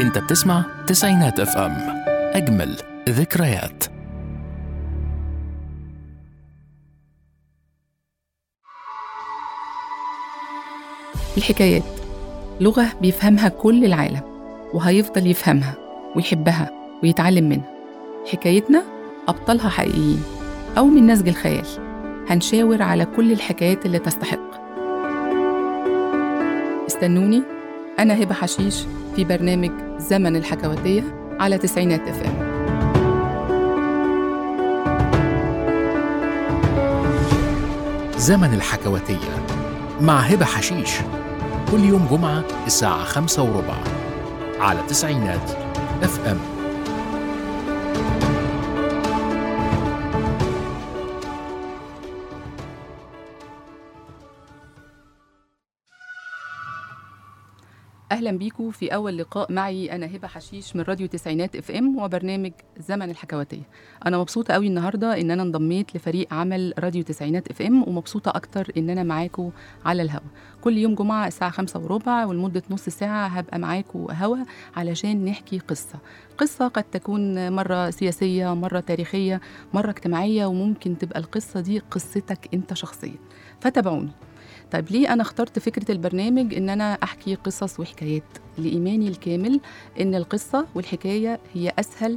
انت بتسمع تسعينات اف ام اجمل ذكريات الحكايات لغة بيفهمها كل العالم وهيفضل يفهمها ويحبها ويتعلم منها حكايتنا أبطالها حقيقيين أو من نسج الخيال هنشاور على كل الحكايات اللي تستحق استنوني أنا هبة حشيش في برنامج زمن الحكواتية على تسعينات اف ام زمن الحكواتية مع هبة حشيش كل يوم جمعة الساعة خمسة وربع على تسعينات اف ام اهلا بيكم في اول لقاء معي انا هبه حشيش من راديو تسعينات اف ام وبرنامج زمن الحكواتيه انا مبسوطه قوي النهارده ان انا انضميت لفريق عمل راديو تسعينات اف ام ومبسوطه اكتر ان انا معاكم على الهوا كل يوم جمعه الساعه خمسة وربع ولمده نص ساعه هبقى معاكم هوا علشان نحكي قصه قصه قد تكون مره سياسيه مره تاريخيه مره اجتماعيه وممكن تبقى القصه دي قصتك انت شخصيا فتابعوني طيب ليه أنا اخترت فكرة البرنامج إن أنا أحكي قصص وحكايات لإيماني الكامل إن القصة والحكاية هي أسهل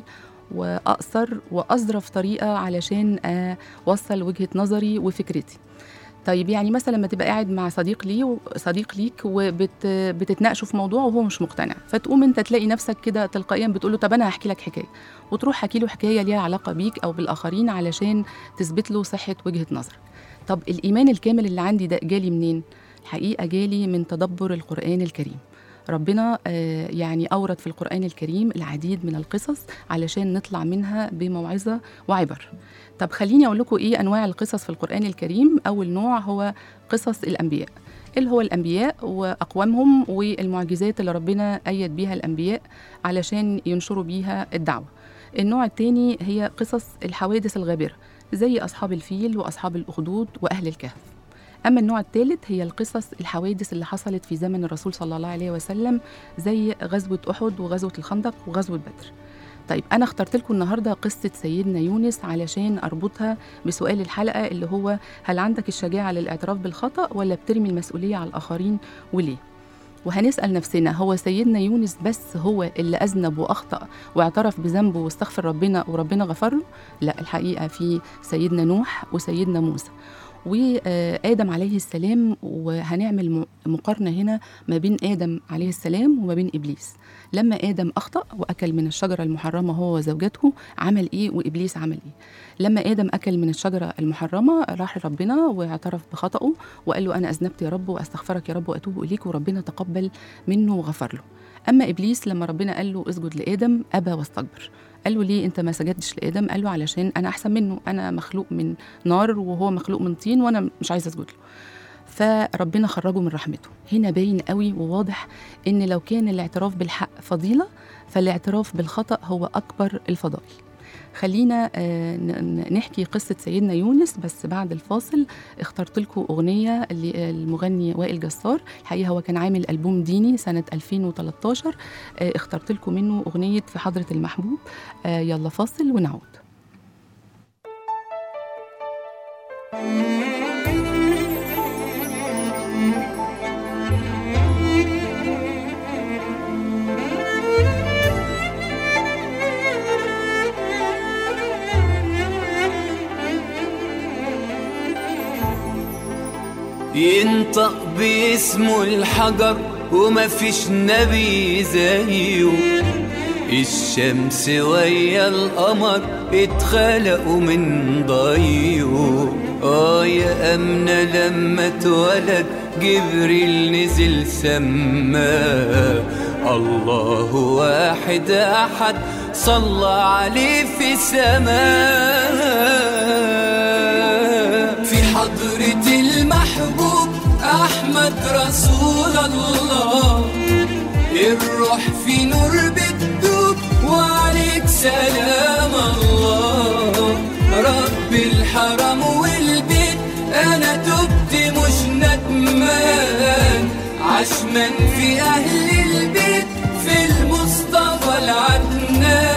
وأقصر وأظرف طريقة علشان أوصل وجهة نظري وفكرتي طيب يعني مثلا لما تبقى قاعد مع صديق لي صديق ليك وبتتناقشوا في موضوع وهو مش مقتنع فتقوم انت تلاقي نفسك كده تلقائيا بتقول له طب انا هحكي لك حكايه وتروح حكي له حكايه ليها علاقه بيك او بالاخرين علشان تثبت له صحه وجهه نظرك طب الإيمان الكامل اللي عندي ده جالي منين؟ الحقيقة جالي من تدبر القرآن الكريم ربنا آه يعني أورد في القرآن الكريم العديد من القصص علشان نطلع منها بموعظة وعبر طب خليني أقول لكم إيه أنواع القصص في القرآن الكريم أول نوع هو قصص الأنبياء اللي هو الأنبياء وأقوامهم والمعجزات اللي ربنا أيد بيها الأنبياء علشان ينشروا بيها الدعوة النوع الثاني هي قصص الحوادث الغابرة زي أصحاب الفيل وأصحاب الأخدود وأهل الكهف أما النوع الثالث هي القصص الحوادث اللي حصلت في زمن الرسول صلى الله عليه وسلم زي غزوة أحد وغزوة الخندق وغزوة بدر طيب أنا اخترت لكم النهاردة قصة سيدنا يونس علشان أربطها بسؤال الحلقة اللي هو هل عندك الشجاعة للاعتراف بالخطأ ولا بترمي المسؤولية على الآخرين وليه؟ وهنسأل نفسنا هو سيدنا يونس بس هو اللي أذنب وأخطأ واعترف بذنبه واستغفر ربنا وربنا غفر له؟ لا الحقيقة في سيدنا نوح وسيدنا موسى وآدم عليه السلام وهنعمل مقارنة هنا ما بين آدم عليه السلام وما بين إبليس لما آدم أخطأ وأكل من الشجرة المحرمة هو وزوجته عمل إيه وإبليس عمل إيه لما آدم أكل من الشجرة المحرمة راح لربنا واعترف بخطأه وقال له أنا أذنبت يا رب وأستغفرك يا رب وأتوب إليك وربنا تقبل منه وغفر له أما إبليس لما ربنا قال له اسجد لآدم أبى واستكبر قال له ليه انت ما سجدتش لادم قال له علشان انا احسن منه انا مخلوق من نار وهو مخلوق من طين وانا مش عايزه اسجد له فربنا خرجه من رحمته هنا باين قوي وواضح ان لو كان الاعتراف بالحق فضيله فالاعتراف بالخطا هو اكبر الفضائل خلينا نحكي قصة سيدنا يونس بس بعد الفاصل اخترت لكم أغنية للمغني وائل جسار الحقيقة هو كان عامل ألبوم ديني سنة 2013 اخترت لكم منه أغنية في حضرة المحبوب يلا فاصل ونعود ينطق باسمه الحجر وما فيش نبي زيه الشمس ويا القمر اتخلقوا من ضيه اه يا أمنة لما اتولد جبريل نزل سما الله واحد أحد صلى عليه في سماء في حضرة المحبوب أحمد رسول الله الروح في نور بتدوب وعليك سلام الله رب الحرم والبيت أنا تبت مش ندمان عشمان في أهل البيت في المصطفى العدنان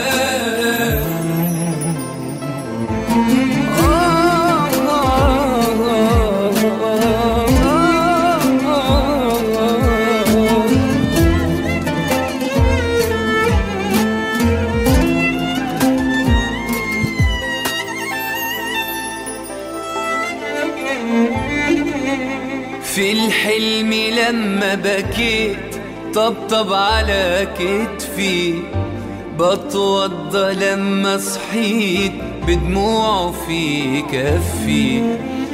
في الحلم لما بكيت طبطب على كتفي بتوضى لما صحيت بدموعه في كفي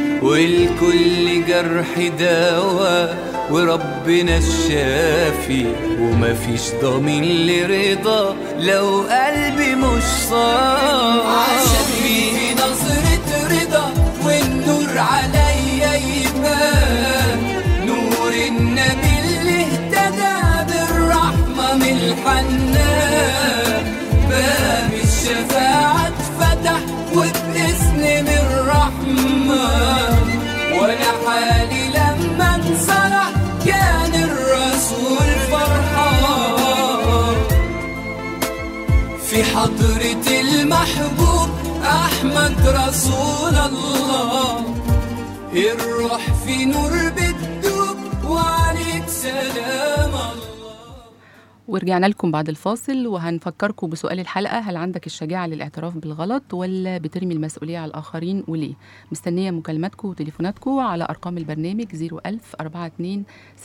والكل جرح دواء وربنا الشافي ومفيش ضمين لرضا لو قلبي مش صافي عشان في نظرة رضا والنور عليا يبان نور النبي اللي اهتدى بالرحمة من الحنان باب الشفاعة اتفتح وباسم من الرحمن وانا حالي لما انصلح كان الرسول فرحان في حضرة المحبوب أحمد رسول الله الروح في نور بتدوب وعليك سلام الله ورجعنا لكم بعد الفاصل وهنفكركم بسؤال الحلقة هل عندك الشجاعة للاعتراف بالغلط ولا بترمي المسؤولية على الآخرين وليه؟ مستنية مكالماتكم وتليفوناتكم على أرقام البرنامج 01000 42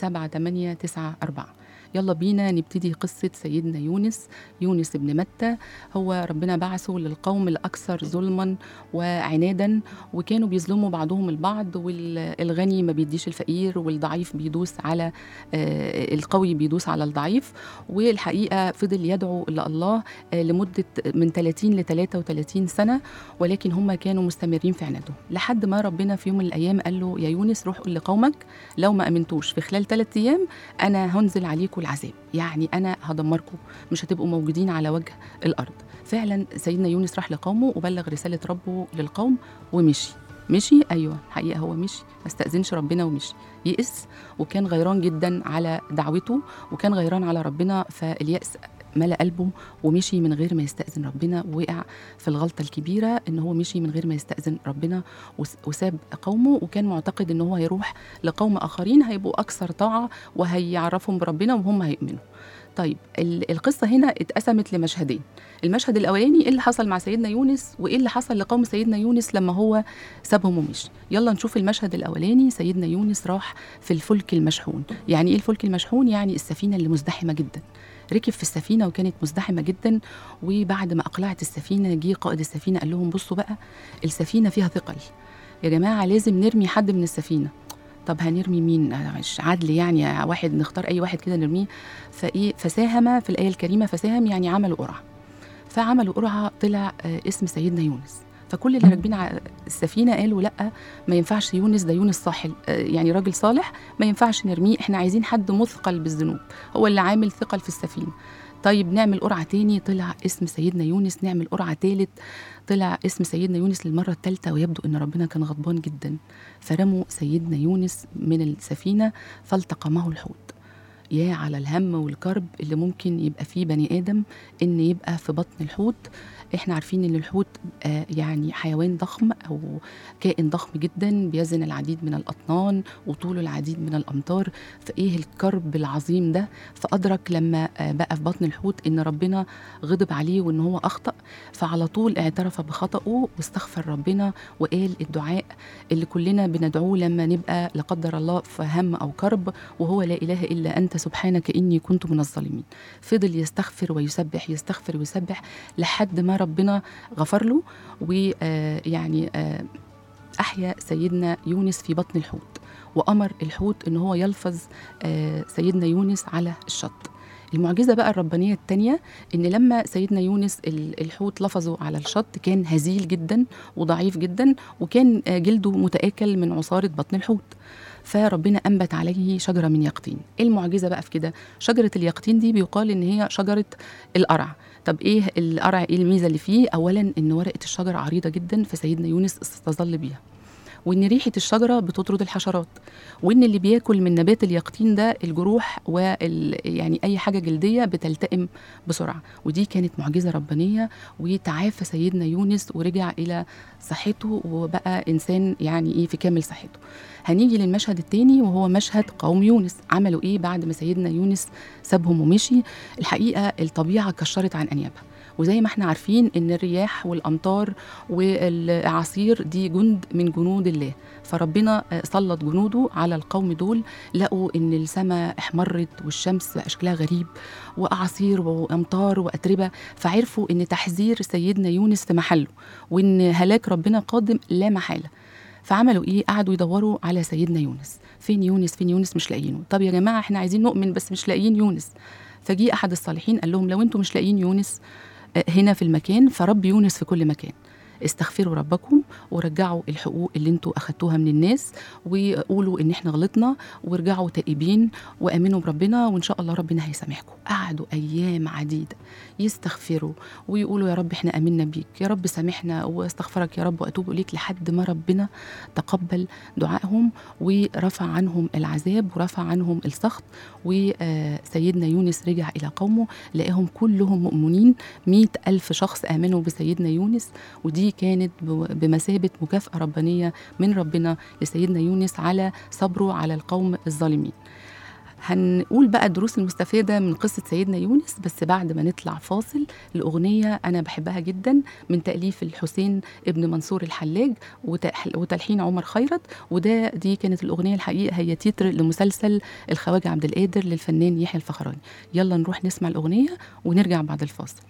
7894 يلا بينا نبتدي قصة سيدنا يونس يونس ابن متى هو ربنا بعثه للقوم الأكثر ظلما وعنادا وكانوا بيظلموا بعضهم البعض والغني ما بيديش الفقير والضعيف بيدوس على آه، القوي بيدوس على الضعيف والحقيقة فضل يدعو لله آه، لمدة من 30 ل 33 سنة ولكن هم كانوا مستمرين في عنادهم لحد ما ربنا في يوم من الأيام قال له يا يونس روح قل لقومك لو ما أمنتوش في خلال ثلاثة أيام أنا هنزل عليكم العذاب يعني أنا هدمركم مش هتبقوا موجودين على وجه الأرض فعلا سيدنا يونس راح لقومه وبلغ رسالة ربه للقوم ومشي مشي ايوه الحقيقه هو مشي ما استاذنش ربنا ومشي يئس وكان غيران جدا على دعوته وكان غيران على ربنا فاليأس ملأ قلبه ومشي من غير ما يستأذن ربنا ووقع في الغلطة الكبيرة إن هو مشي من غير ما يستأذن ربنا وس- وساب قومه وكان معتقد إن هو هيروح لقوم آخرين هيبقوا أكثر طاعة وهيعرفهم بربنا وهم هيؤمنوا طيب ال- القصة هنا اتقسمت لمشهدين المشهد الأولاني إيه اللي حصل مع سيدنا يونس وإيه اللي حصل لقوم سيدنا يونس لما هو سابهم ومشي يلا نشوف المشهد الأولاني سيدنا يونس راح في الفلك المشحون يعني إيه الفلك المشحون يعني السفينة اللي مزدحمة جدا ركب في السفينة وكانت مزدحمة جدا وبعد ما أقلعت السفينة جه قائد السفينة قال لهم بصوا بقى السفينة فيها ثقل يا جماعة لازم نرمي حد من السفينة طب هنرمي مين أنا مش عدل يعني واحد نختار اي واحد كده نرميه فايه فساهم في الايه الكريمه فساهم يعني عملوا قرعه فعملوا قرعه طلع آه، اسم سيدنا يونس فكل اللي راكبين على السفينه قالوا لا ما ينفعش يونس ده يونس صاحل آه، يعني راجل صالح ما ينفعش نرميه احنا عايزين حد مثقل بالذنوب هو اللي عامل ثقل في السفينه طيب نعمل قرعه تاني طلع اسم سيدنا يونس نعمل قرعه تالت طلع اسم سيدنا يونس للمره الثالثه ويبدو ان ربنا كان غضبان جدا فرموا سيدنا يونس من السفينه فالتقمه الحوت يا على الهم والكرب اللي ممكن يبقى فيه بني ادم ان يبقى في بطن الحوت احنا عارفين ان الحوت آه يعني حيوان ضخم او كائن ضخم جدا بيزن العديد من الاطنان وطوله العديد من الامتار فايه الكرب العظيم ده فادرك لما آه بقى في بطن الحوت ان ربنا غضب عليه وان هو اخطا فعلى طول اعترف بخطئه واستغفر ربنا وقال الدعاء اللي كلنا بندعوه لما نبقى لا قدر الله في هم او كرب وهو لا اله الا انت سبحانك اني كنت من الظالمين فضل يستغفر ويسبح يستغفر ويسبح لحد ما ربنا غفر له ويعني احيا سيدنا يونس في بطن الحوت وامر الحوت ان هو يلفظ آه، سيدنا يونس على الشط المعجزة بقى الربانية التانية إن لما سيدنا يونس ال- الحوت لفظه على الشط كان هزيل جدا وضعيف جدا وكان آه، جلده متآكل من عصارة بطن الحوت فربنا أنبت عليه شجرة من يقطين إيه المعجزة بقى في كده شجرة اليقطين دي بيقال إن هي شجرة القرع طب ايه القرع ايه الميزه اللي فيه اولا ان ورقه الشجره عريضه جدا فسيدنا يونس استظل بيها وان ريحه الشجره بتطرد الحشرات وان اللي بياكل من نبات اليقطين ده الجروح وال يعني اي حاجه جلديه بتلتئم بسرعه ودي كانت معجزه ربانيه وتعافى سيدنا يونس ورجع الى صحته وبقى انسان يعني ايه في كامل صحته هنيجي للمشهد التاني وهو مشهد قوم يونس عملوا ايه بعد ما سيدنا يونس سابهم ومشي الحقيقه الطبيعه كشرت عن انيابها وزي ما احنا عارفين ان الرياح والامطار والاعاصير دي جند من جنود الله فربنا آه، سلط جنوده على القوم دول لقوا ان السماء احمرت والشمس بقى شكلها غريب واعاصير وامطار واتربه فعرفوا ان تحذير سيدنا يونس في محله وان هلاك ربنا قادم لا محاله فعملوا ايه قعدوا يدوروا على سيدنا يونس فين يونس فين يونس مش لاقيينه طب يا جماعه احنا عايزين نؤمن بس مش لاقيين يونس فجي احد الصالحين قال لهم لو انتم مش لاقيين يونس آه، هنا في المكان فرب يونس في كل مكان استغفروا ربكم ورجعوا الحقوق اللي انتوا اخدتوها من الناس وقولوا ان احنا غلطنا وارجعوا تائبين وامنوا بربنا وان شاء الله ربنا هيسامحكم قعدوا ايام عديده يستغفروا ويقولوا يا رب احنا امنا بيك يا رب سامحنا واستغفرك يا رب واتوب اليك لحد ما ربنا تقبل دعائهم ورفع عنهم العذاب ورفع عنهم السخط وسيدنا يونس رجع إلى قومه لقاهم كلهم مؤمنين مئة ألف شخص آمنوا بسيدنا يونس ودي كانت ب- بمثابة مكافأة ربانية من ربنا لسيدنا يونس على صبره على القوم الظالمين هنقول بقى الدروس المستفادة من قصة سيدنا يونس بس بعد ما نطلع فاصل لأغنية أنا بحبها جدا من تأليف الحسين ابن منصور الحلاج وتح- وتلحين عمر خيرت وده دي كانت الأغنية الحقيقة هي تتر لمسلسل الخواجة عبد القادر للفنان يحيى الفخراني يلا نروح نسمع الأغنية ونرجع بعد الفاصل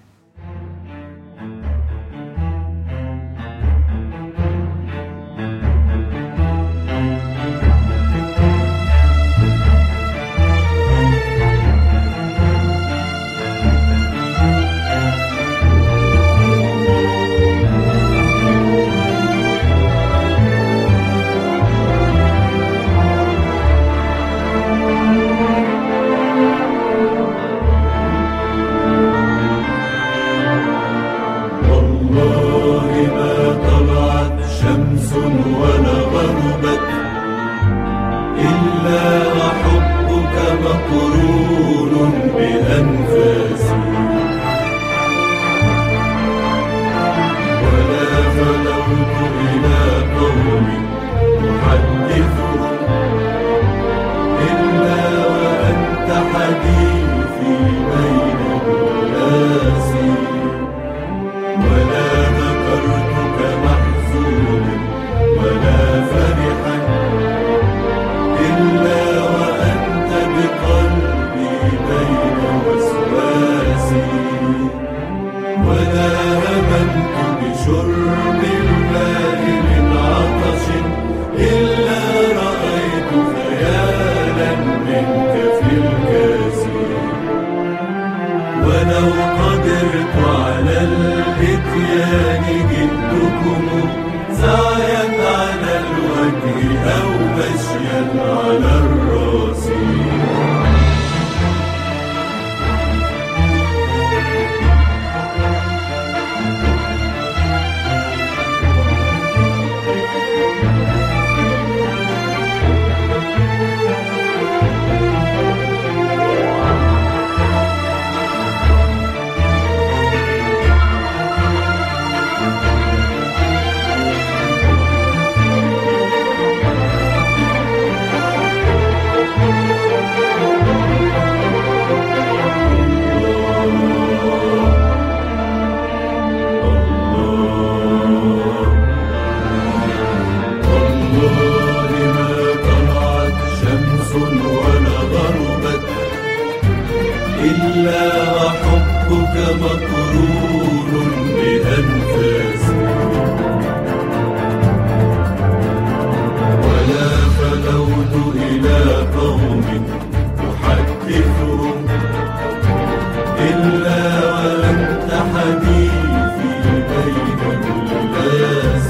والله ما طلعت شمس ولا غربت إلا وحبك مقرون بأنفاسي ولا فلوت إلى قوم أحدثهم إلا وأنت حديثي بين الناس ولا ذكرتك محزونا ولا فرحا إلا وأنت بقلبي بين وسواسي ولا هممت بشرب الماء من عطش إلا رأيت خيالا منك في الكاسي ولو قدرت على الاتيان جئتكم سعيا على الوجه او مشيا على الراس والله ما طلعت شمس ولا غربت إلا وحبك مقرون بأنفاسي ولا فلوت إلى قوم أحدثهم إلا وأنت حديثي بين الناس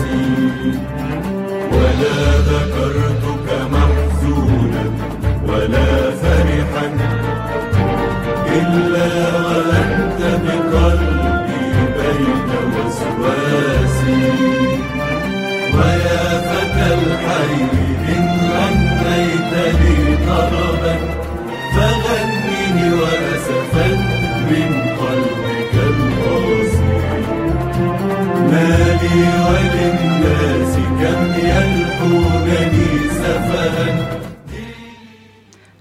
ولا ذكرتك محزونا ولا فرحا إلا وأنت بقلبي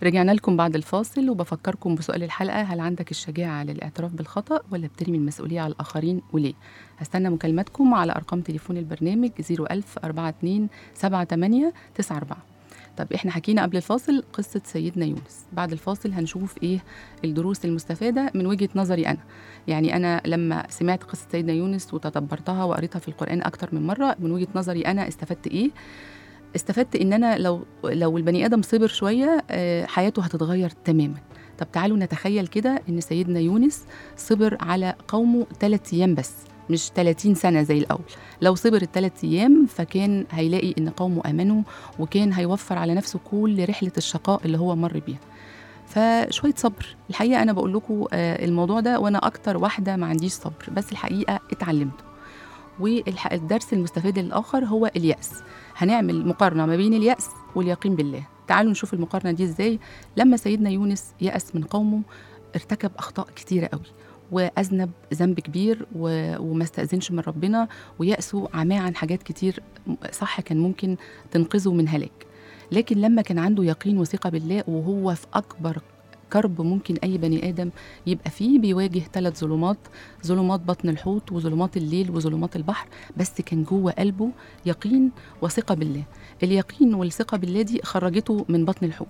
رجعنا لكم بعد الفاصل وبفكركم بسؤال الحلقة هل عندك الشجاعة للاعتراف بالخطأ ولا بترمي المسؤولية على الآخرين وليه؟ هستنى مكالماتكم على أرقام تليفون البرنامج 01000 42 78 94 طب احنا حكينا قبل الفاصل قصة سيدنا يونس بعد الفاصل هنشوف ايه الدروس المستفادة من وجهة نظري أنا يعني أنا لما سمعت قصة سيدنا يونس وتدبرتها وقريتها في القرآن أكتر من مرة من وجهة نظري أنا استفدت ايه استفدت ان انا لو لو البني ادم صبر شويه آه، حياته هتتغير تماما طب تعالوا نتخيل كده ان سيدنا يونس صبر على قومه ثلاث ايام بس مش 30 سنه زي الاول لو صبر الثلاث ايام فكان هيلاقي ان قومه امنوا وكان هيوفر على نفسه كل رحله الشقاء اللي هو مر بيها فشويه صبر الحقيقه انا بقول لكم آه، الموضوع ده وانا اكتر واحده ما عنديش صبر بس الحقيقه اتعلمته والدرس المستفاد الاخر هو الياس هنعمل مقارنه ما بين الياس واليقين بالله تعالوا نشوف المقارنه دي ازاي لما سيدنا يونس يأس من قومه ارتكب اخطاء كتيره قوي واذنب ذنب كبير و... وما استاذنش من ربنا ويأسوا عماه عن حاجات كتير صح كان ممكن تنقذه من هلاك لكن لما كان عنده يقين وثقه بالله وهو في اكبر كرب ممكن اي بني ادم يبقى فيه بيواجه ثلاث ظلمات ظلمات بطن الحوت وظلمات الليل وظلمات البحر بس كان جوه قلبه يقين وثقه بالله اليقين والثقه بالله دي خرجته من بطن الحوت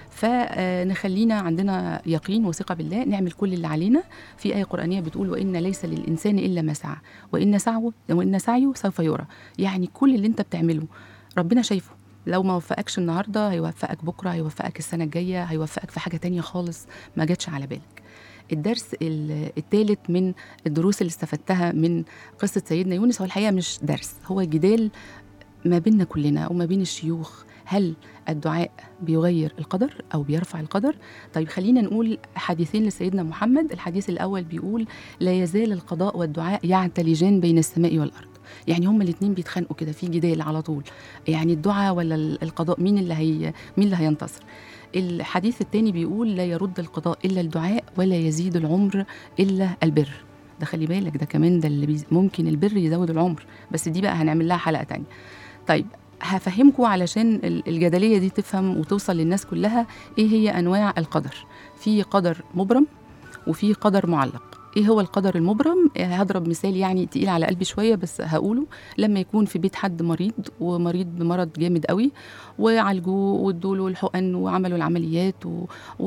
فنخلينا عندنا يقين وثقه بالله نعمل كل اللي علينا في ايه قرانيه بتقول وان ليس للانسان الا ما سعى وان سعيه وان سعيه سوف يرى يعني كل اللي انت بتعمله ربنا شايفه لو ما وفقكش النهارده هيوفقك بكره هيوفقك السنه الجايه هيوفقك في حاجه تانية خالص ما جاتش على بالك الدرس الثالث من الدروس اللي استفدتها من قصه سيدنا يونس هو الحقيقه مش درس هو جدال ما بيننا كلنا وما بين الشيوخ هل الدعاء بيغير القدر او بيرفع القدر طيب خلينا نقول حديثين لسيدنا محمد الحديث الاول بيقول لا يزال القضاء والدعاء يعتلجان بين السماء والارض يعني هما الاثنين بيتخانقوا كده في جدال على طول يعني الدعاء ولا القضاء مين اللي هي مين اللي هينتصر الحديث الثاني بيقول لا يرد القضاء الا الدعاء ولا يزيد العمر الا البر ده خلي بالك ده كمان ده اللي بيز... ممكن البر يزود العمر بس دي بقى هنعمل لها حلقه تانية طيب هفهمكم علشان ال- الجدليه دي تفهم وتوصل للناس كلها ايه هي انواع القدر في قدر مبرم وفي قدر معلق ايه هو القدر المبرم هضرب مثال يعني تقيل على قلبي شويه بس هقوله لما يكون في بيت حد مريض ومريض بمرض جامد قوي وعالجوه وادوا له الحقن وعملوا العمليات و...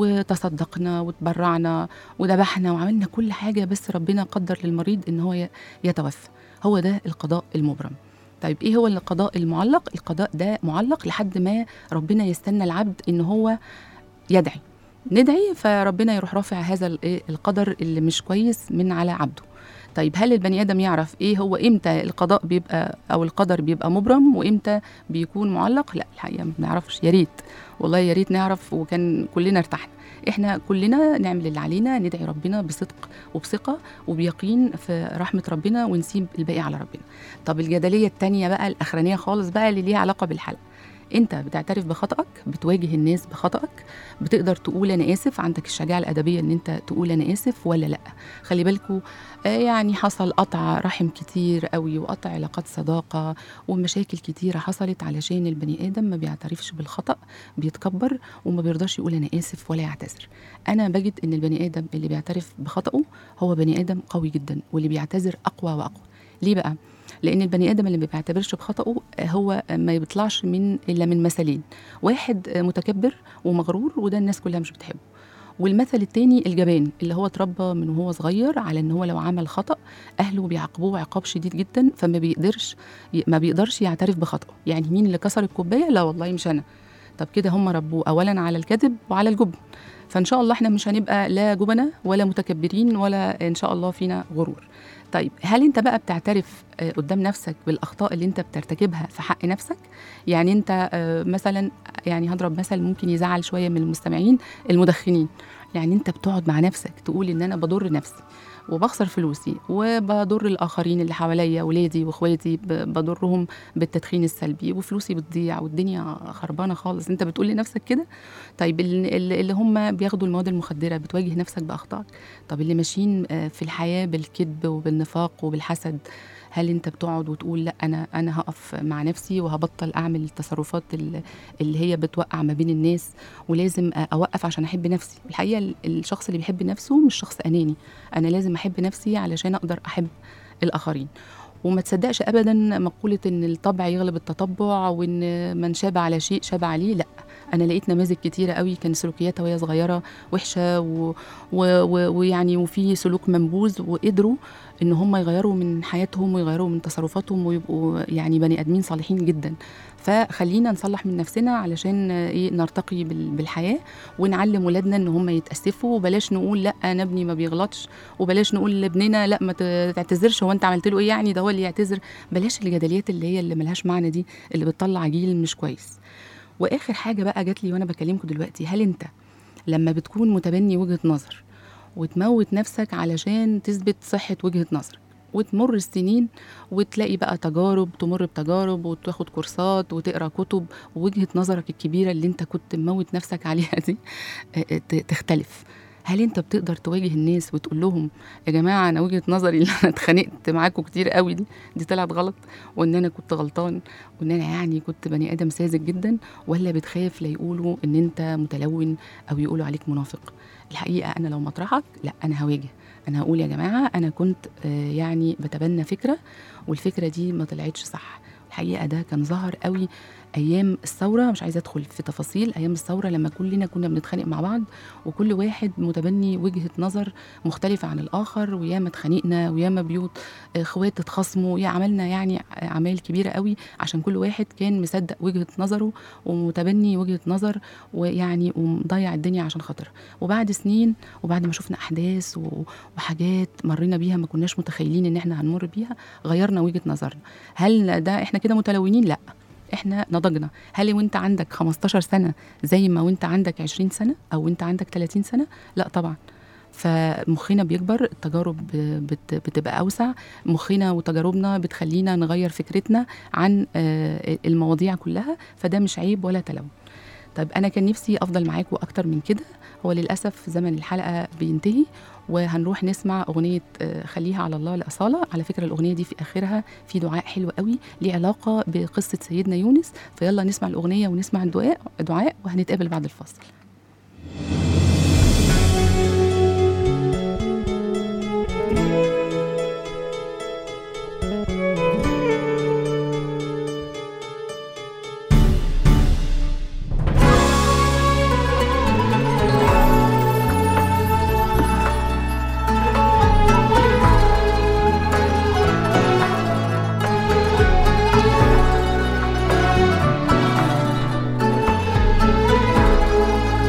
وتصدقنا وتبرعنا وذبحنا وعملنا كل حاجه بس ربنا قدر للمريض ان هو ي- يتوفى هو ده القضاء المبرم طيب ايه هو القضاء المعلق القضاء ده معلق لحد ما ربنا يستنى العبد ان هو يدعي ندعي فربنا يروح رافع هذا ال- إيه القدر اللي مش كويس من على عبده طيب هل البني ادم يعرف ايه هو امتى القضاء بيبقى او القدر بيبقى مبرم وامتى بيكون معلق لا الحقيقه ما بنعرفش يا ريت والله يا ريت نعرف وكان كلنا ارتحنا احنا كلنا نعمل اللي علينا ندعي ربنا بصدق وبثقه وبيقين في رحمه ربنا ونسيب الباقي على ربنا طب الجدليه التانية بقى الاخرانيه خالص بقى اللي ليها علاقه بالحلقه انت بتعترف بخطأك بتواجه الناس بخطأك بتقدر تقول انا اسف عندك الشجاعه الادبيه ان انت تقول انا اسف ولا لا خلي بالكوا آه، يعني حصل قطع رحم كتير قوي وقطع علاقات صداقه ومشاكل كتيره حصلت علشان البني ادم ما بيعترفش بالخطأ بيتكبر وما بيرضاش يقول انا اسف ولا يعتذر انا بجد ان البني ادم اللي بيعترف بخطأه هو بني ادم قوي جدا واللي بيعتذر اقوى واقوى ليه بقى لان البني ادم اللي ما بيعتبرش بخطأه آه، هو ما بيطلعش من الا من مثلين واحد آه، متكبر ومغرور وده الناس كلها مش بتحبه والمثل التاني الجبان اللي هو اتربى من وهو صغير على ان هو لو عمل خطأ اهله بيعاقبوه عقاب شديد جدا فما بيقدرش ما بيقدرش يعترف بخطأه يعني مين اللي كسر الكوبايه لا والله مش انا طب كده هم ربوه اولا على الكذب وعلى الجبن فان شاء الله احنا مش هنبقى لا جبنة ولا متكبرين ولا ان شاء الله فينا غرور طيب هل انت بقى بتعترف آه، قدام نفسك بالاخطاء اللي انت بترتكبها في حق نفسك يعني انت آه، مثلا يعني هضرب مثل ممكن يزعل شويه من المستمعين المدخنين يعني انت بتقعد مع نفسك تقول ان انا بضر نفسي وبخسر فلوسي وبضر الاخرين اللي حواليا ولادي واخواتي ب- بضرهم بالتدخين السلبي وفلوسي بتضيع والدنيا خربانه خالص انت بتقول لنفسك كده طيب ال- ال- اللي هم بياخدوا المواد المخدره بتواجه نفسك باخطائك طب اللي ماشيين آه، في الحياه بالكذب وبالنفاق وبالحسد هل انت بتقعد وتقول لا انا انا هقف مع نفسي وهبطل اعمل التصرفات ال- اللي هي بتوقع ما بين الناس ولازم أ- اوقف عشان احب نفسي الحقيقه ال- الشخص اللي بيحب نفسه مش شخص اناني انا لازم احب نفسي علشان اقدر احب الاخرين وما تصدقش ابدا مقوله ان الطبع يغلب التطبع وان من شاب على شيء شاب عليه لا انا لقيت نماذج كتيره قوي كان سلوكياتها وهي صغيره وحشه و... و... و... ويعني وفي سلوك منبوذ وقدروا ان هم يغيروا من حياتهم ويغيروا من تصرفاتهم ويبقوا يعني بني ادمين صالحين جدا فخلينا نصلح من نفسنا علشان آه، ايه نرتقي بال- بالحياه ونعلم ولادنا ان هم يتاسفوا وبلاش نقول لا انا ابني ما بيغلطش وبلاش نقول لابننا لا ما ت- تعتذرش هو انت عملت له ايه يعني ده هو اللي يعتذر بلاش الجدليات اللي هي اللي ملهاش معنى دي اللي بتطلع جيل مش كويس واخر حاجه بقى جات لي وانا بكلمكم دلوقتي هل انت لما بتكون متبني وجهه نظر وتموت نفسك علشان تثبت صحه وجهه نظرك وتمر السنين وتلاقي بقى تجارب تمر بتجارب وتاخد كورسات وتقرا كتب ووجهه نظرك الكبيره اللي انت كنت مموت نفسك عليها دي آه، آه، ت- تختلف هل انت بتقدر تواجه الناس وتقول لهم يا جماعه انا وجهه نظري اللي انا اتخانقت معاكم كتير قوي دي دي طلعت غلط وان انا كنت غلطان وان انا يعني كنت بني ادم ساذج جدا ولا بتخاف لا يقولوا ان انت متلون او يقولوا عليك منافق الحقيقه انا لو مطرحك لا انا هواجه انا هقول يا جماعه انا كنت آه، يعني بتبنى فكره والفكره دي ما طلعتش صح الحقيقه ده كان ظهر قوي ايام الثوره مش عايزه ادخل في تفاصيل ايام الثوره لما كلنا كنا بنتخانق مع بعض وكل واحد متبني وجهه نظر مختلفه عن الاخر وياما اتخانقنا وياما بيوت اخوات اتخاصموا يا عملنا يعني اعمال كبيره قوي عشان كل واحد كان مصدق وجهه نظره ومتبني وجهه نظر ويعني ومضيع الدنيا عشان خاطرها وبعد سنين وبعد ما شفنا احداث و- وحاجات مرينا بيها ما كناش متخيلين ان احنا هنمر بيها غيرنا وجهه نظرنا هل ده احنا كده متلونين لا احنا نضجنا هل وانت عندك 15 سنه زي ما وانت عندك 20 سنه او وانت عندك 30 سنه لا طبعا فمخنا بيكبر التجارب بت- بتبقى اوسع مخنا وتجاربنا بتخلينا نغير فكرتنا عن آه، المواضيع كلها فده مش عيب ولا تلون طيب انا كان نفسي افضل معاكم اكتر من كده هو للاسف زمن الحلقه بينتهي وهنروح نسمع اغنيه آه، خليها على الله لاصاله على فكره الاغنيه دي في اخرها في دعاء حلو قوي ليه علاقه بقصه سيدنا يونس فيلا نسمع الاغنيه ونسمع الدعاء دعاء وهنتقابل بعد الفاصل خليها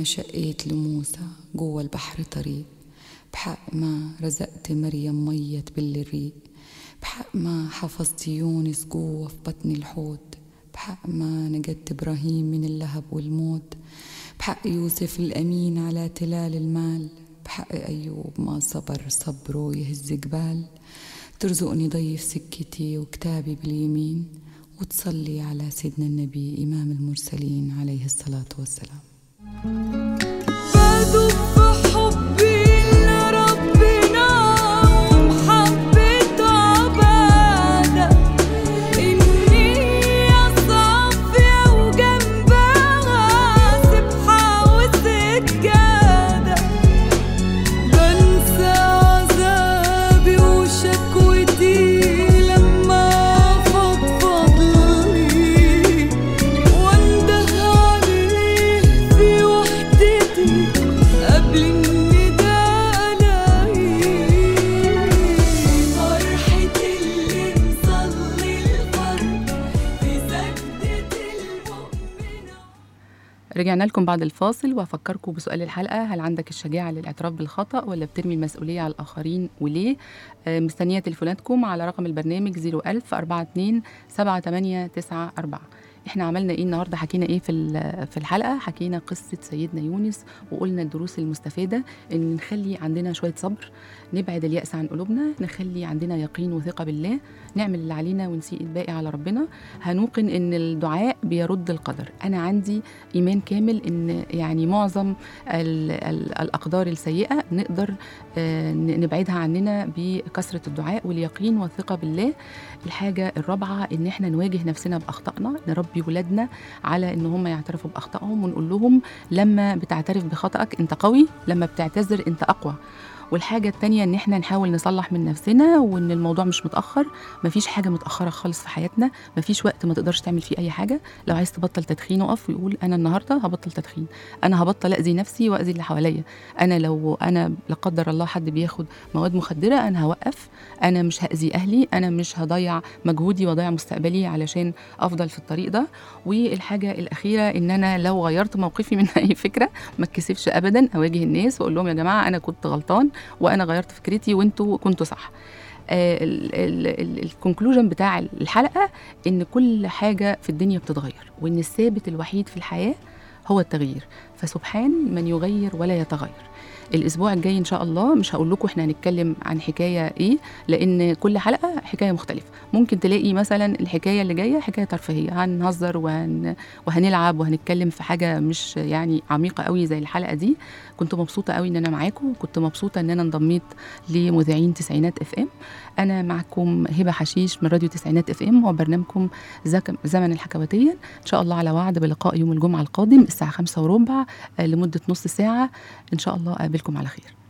ما شقيت لموسى جوا البحر طريق بحق ما رزقت مريم مية بالريق بحق ما حفظت يونس جوا في بطن الحوت بحق ما نجدت إبراهيم من اللهب والموت بحق يوسف الأمين على تلال المال بحق أيوب ما صبر صبره يهز جبال ترزقني ضيف سكتي وكتابي باليمين وتصلي على سيدنا النبي إمام المرسلين عليه الصلاة والسلام بدب حبي لربنا ومحبة عبادة النية صافية وجنبها سبحة وسجادة بنسى عذابي وشكوتي لما فضفض لي وانده عليه في وحدتي قبل النداء الاقيه فرحة اللي مصلي الفرد في سجدة المؤمنة رجعنا لكم بعد الفاصل وهفكركم بسؤال الحلقة هل عندك الشجاعة للاعتراف بالخطأ ولا بترمي المسؤولية على الآخرين وليه؟ آه، مستنية تليفوناتكم على رقم البرنامج 01000 42 7894 احنا عملنا ايه النهارده حكينا ايه في ال- في الحلقه حكينا قصه سيدنا يونس وقلنا الدروس المستفاده ان نخلي عندنا شويه صبر نبعد اليأس عن قلوبنا نخلي عندنا يقين وثقه بالله نعمل اللي علينا ونسيء الباقي على ربنا هنوقن ان الدعاء بيرد القدر انا عندي ايمان كامل ان يعني معظم ال ال الاقدار السيئه نقدر آه، ن- نبعدها عننا بكثره الدعاء واليقين والثقه بالله الحاجه الرابعه ان احنا نواجه نفسنا باخطائنا نربي ولادنا على ان هم يعترفوا باخطائهم ونقول لهم لما بتعترف بخطأك انت قوي لما بتعتذر انت اقوى والحاجة التانية إن إحنا نحاول نصلح من نفسنا وإن الموضوع مش متأخر مفيش حاجة متأخرة خالص في حياتنا مفيش وقت ما تقدرش تعمل فيه أي حاجة لو عايز تبطل تدخين وقف ويقول أنا النهاردة هبطل تدخين أنا هبطل أذي نفسي وأذي اللي حواليا أنا لو أنا لا قدر الله حد بياخد مواد مخدرة أنا هوقف أنا مش هأذي أهلي أنا مش هضيع مجهودي وأضيع مستقبلي علشان أفضل في الطريق ده والحاجة الأخيرة إن أنا لو غيرت موقفي من أي فكرة ما اتكسفش أبدا أواجه الناس وأقول لهم يا جماعة أنا كنت غلطان وانا غيرت فكرتي وانتوا كنتوا صح الكونكلوجن بتاع الحلقه ان كل حاجه في الدنيا بتتغير وان الثابت الوحيد في الحياه هو التغيير فسبحان من يغير ولا يتغير الاسبوع الجاي ان شاء الله مش هقول لكم احنا هنتكلم عن حكايه ايه لان كل حلقه حكايه مختلفه ممكن تلاقي مثلا الحكايه اللي جايه حكايه ترفيهيه هنهزر وهن وهنلعب وهنتكلم في حاجه مش يعني عميقه قوي زي الحلقه دي كنت مبسوطه قوي ان انا معاكم كنت مبسوطه ان انا انضميت لمذيعين تسعينات اف ام انا معكم هبه حشيش من راديو تسعينات اف ام وبرنامجكم زك- زمن الحكواتيه ان شاء الله على وعد بلقاء يوم الجمعه القادم الساعه خمسة وربع آه، لمده نص ساعه ان شاء الله اقابلكم على خير